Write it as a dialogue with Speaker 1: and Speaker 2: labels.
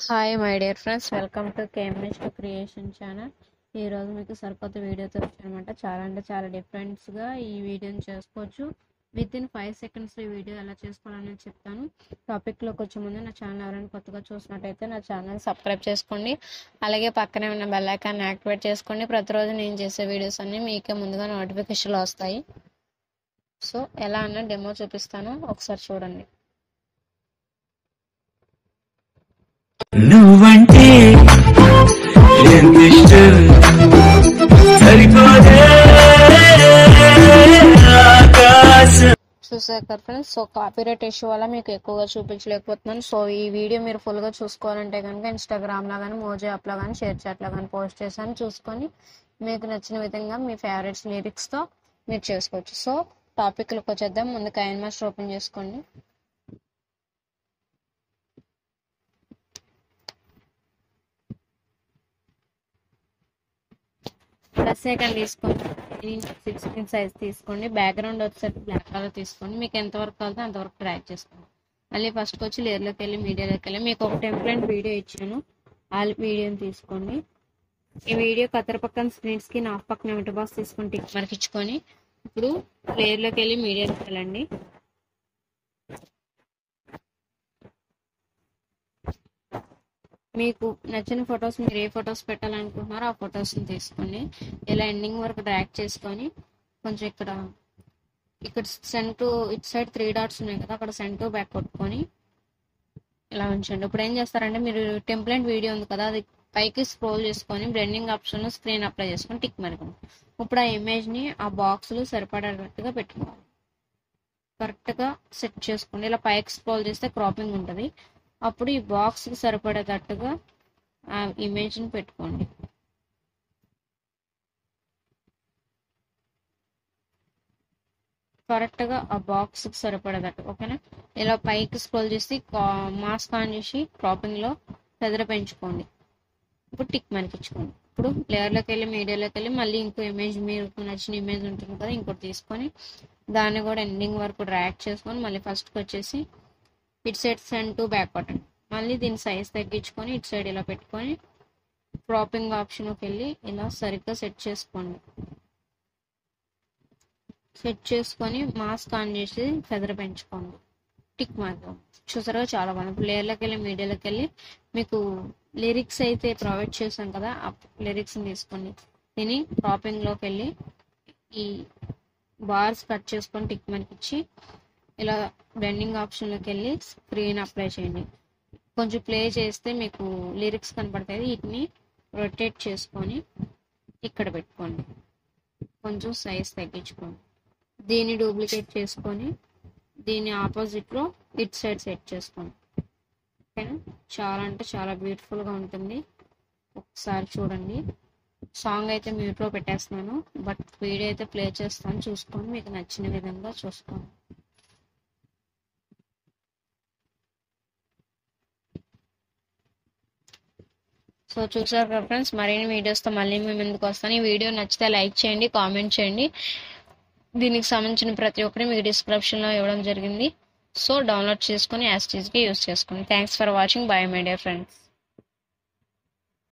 Speaker 1: hi my dear friends welcome to KMS two creation channel ఈరోజు మీకు సరికొత్త వీడియోతో వచ్చానమాట చాలా అంటే చాలా డిఫరెంట్స్గా ఈ వీడియోని చేసుకోవచ్చు విత్ ఇన్ ఫైవ్ సెకండ్స్ ఈ వీడియో ఎలా చేసుకోవాలని చెప్తాను టాపిక్లోకి వచ్చే ముందు నా ఛానల్ ఎవరైనా కొత్తగా చూసినట్టయితే నా ఛానల్ సబ్స్క్రైబ్ చేసుకోండి అలాగే పక్కనే ఉన్న బెల్ ఐకాన్ యాక్టివేట్ చేసుకోండి ప్రతిరోజు నేను చేసే వీడియోస్ అన్నీ మీకే ముందుగా నోటిఫికేషన్లు వస్తాయి సో ఎలా అన్న డెమో చూపిస్తాను ఒకసారి చూడండి
Speaker 2: నువ్వంటే ఎంత ఇష్టం సరిపోదే ఆకాశం
Speaker 1: చూసారు కదా ఫ్రెండ్స్ సో కాపీరైట్ ఇష్యూ వల్ల మీకు ఎక్కువగా చూపించలేకపోతున్నాను సో ఈ వీడియో మీరు ఫుల్గా చూసుకోవాలంటే కనుక ఇన్స్టాగ్రామ్లో కానీ మోజీ యాప్లో కానీ షేర్ చాట్లో కానీ పోస్ట్ చేశాను చూసుకొని మీకు నచ్చిన విధంగా మీ ఫేవరెట్స్ లిరిక్స్తో మీరు చేసుకోవచ్చు సో టాపిక్లకు వచ్చేద్దాం ముందు కైన్ మాస్టర్ ఓపెన్ చేసుకోండి ప్లస్ ఐకాన్ తీసుకోండి సిక్స్టీన్ సైజ్ తీసుకోండి బ్యాక్గ్రౌండ్ వచ్చేసరికి బ్లాక్ కలర్ తీసుకోండి మీకు ఎంతవరకు కావాలో అంతవరకు డ్రాగ్ చేసుకోండి మళ్ళీ ఫస్ట్కి వచ్చి లేయర్లోకి వెళ్ళి మీడియాలోకి వెళ్ళి మీకు ఒక టెంప్లెంట్ వీడియో ఇచ్చాను ఆ వీడియోని తీసుకోండి ఈ వీడియో కత్తెర పక్కన స్క్రీన్ స్క్రీన్ ఆఫ్ పక్కన మిటర్ బాక్స్ తీసుకొని టిక్ మార్క్ ఇచ్చుకొని ఇప్పుడు లేయర్లోకి వెళ్ళి మీడియాలోకి వెళ్ళండి మీకు నచ్చిన ఫొటోస్ మీరు ఏ ఫొటోస్ పెట్టాలనుకుంటున్నారో ఆ ఫొటోస్ని తీసుకోండి ఇలా ఎండింగ్ వరకు డ్రాక్ చేసుకొని కొంచెం ఇక్కడ ఇక్కడ సెంట్ టు ఇటు సైడ్ త్రీ డాట్స్ ఉన్నాయి కదా అక్కడ సెంట్ టు బ్యాక్ కొట్టుకొని ఇలా ఉంచండి ఇప్పుడు ఏం చేస్తారంటే మీరు టెంప్లెంట్ వీడియో ఉంది కదా అది పైకి స్క్రోల్ చేసుకొని బ్లెండింగ్ ఆప్షన్ స్క్రీన్ అప్లై చేసుకొని టిక్ మరకండి ఇప్పుడు ఆ ఇమేజ్ని ఆ బాక్స్లో సరిపడేటట్టుగా పెట్టుకోవాలి కరెక్ట్గా సెట్ చేసుకోండి ఇలా పైకి స్క్రోల్ చేస్తే క్రాపింగ్ ఉంటుంది అప్పుడు ఈ బాక్స్కి సరిపడేటట్టుగా ఆ ఇమేజ్ని పెట్టుకోండి కరెక్ట్గా ఆ బాక్స్కి సరిపడేటట్టు ఓకేనా ఇలా పైకి స్క్రోల్ చేసి మాస్క్ ఆన్ చేసి క్రాపింగ్లో పెదర పెంచుకోండి ఇప్పుడు టిక్ మనకిచ్చుకోండి ఇప్పుడు లేయర్లోకి వెళ్ళి మీడియాలోకి వెళ్ళి మళ్ళీ ఇంకో ఇమేజ్ మీకు నచ్చిన ఇమేజ్ ఉంటుంది కదా ఇంకోటి తీసుకొని దాన్ని కూడా ఎండింగ్ వరకు డ్రాక్ చేసుకొని మళ్ళీ ఫస్ట్కి వచ్చేసి ఇటు సైడ్ సెండ్ టు బ్యాక్ కొట్టండి మళ్ళీ దీని సైజ్ తగ్గించుకొని ఇటు సైడ్ ఇలా పెట్టుకొని క్రాపింగ్ ఆప్షన్కి వెళ్ళి ఇలా సరిగ్గా సెట్ చేసుకోండి సెట్ చేసుకొని మాస్క్ ఆన్ చేసి ఫెదర్ పెంచుకోండి టిక్ మార్క్ చూసారుగా చాలా బాగుంది ఇప్పుడు లేయర్లోకి వెళ్ళి మీడియాలోకి వెళ్ళి మీకు లిరిక్స్ అయితే ప్రొవైడ్ చేశాం కదా ఆ లిరిక్స్ని తీసుకోండి దీని క్రాపింగ్లోకి వెళ్ళి ఈ బార్స్ కట్ చేసుకొని టిక్ మార్క్ ఇచ్చి ఇలా బెండింగ్ ఆప్షన్లోకి వెళ్ళి స్క్రీన్ అప్లై చేయండి కొంచెం ప్లే చేస్తే మీకు లిరిక్స్ కనపడతాయి వీటిని రొటేట్ చేసుకొని ఇక్కడ పెట్టుకోండి కొంచెం సైజ్ తగ్గించుకోండి దీన్ని డూప్లికేట్ చేసుకొని దీని ఆపోజిట్లో ఇట్ సైడ్ సెట్ చేసుకోండి ఓకేనా చాలా అంటే చాలా బ్యూటిఫుల్గా ఉంటుంది ఒకసారి చూడండి సాంగ్ అయితే మ్యూట్లో పెట్టేస్తున్నాను బట్ వీడియో అయితే ప్లే చేస్తాను చూసుకొని మీకు నచ్చిన విధంగా చూసుకోండి సో చూసారు కదా ఫ్రెండ్స్ మరిన్ని వీడియోస్తో మళ్ళీ మేము ముందుకు వస్తాను ఈ వీడియో నచ్చితే లైక్ చేయండి కామెంట్ చేయండి దీనికి సంబంధించిన ప్రతి ఒక్కటి మీకు డిస్క్రిప్షన్లో ఇవ్వడం జరిగింది సో డౌన్లోడ్ చేసుకొని యాస్టీస్గా యూస్ చేసుకోండి thanks for watching bye my dear friends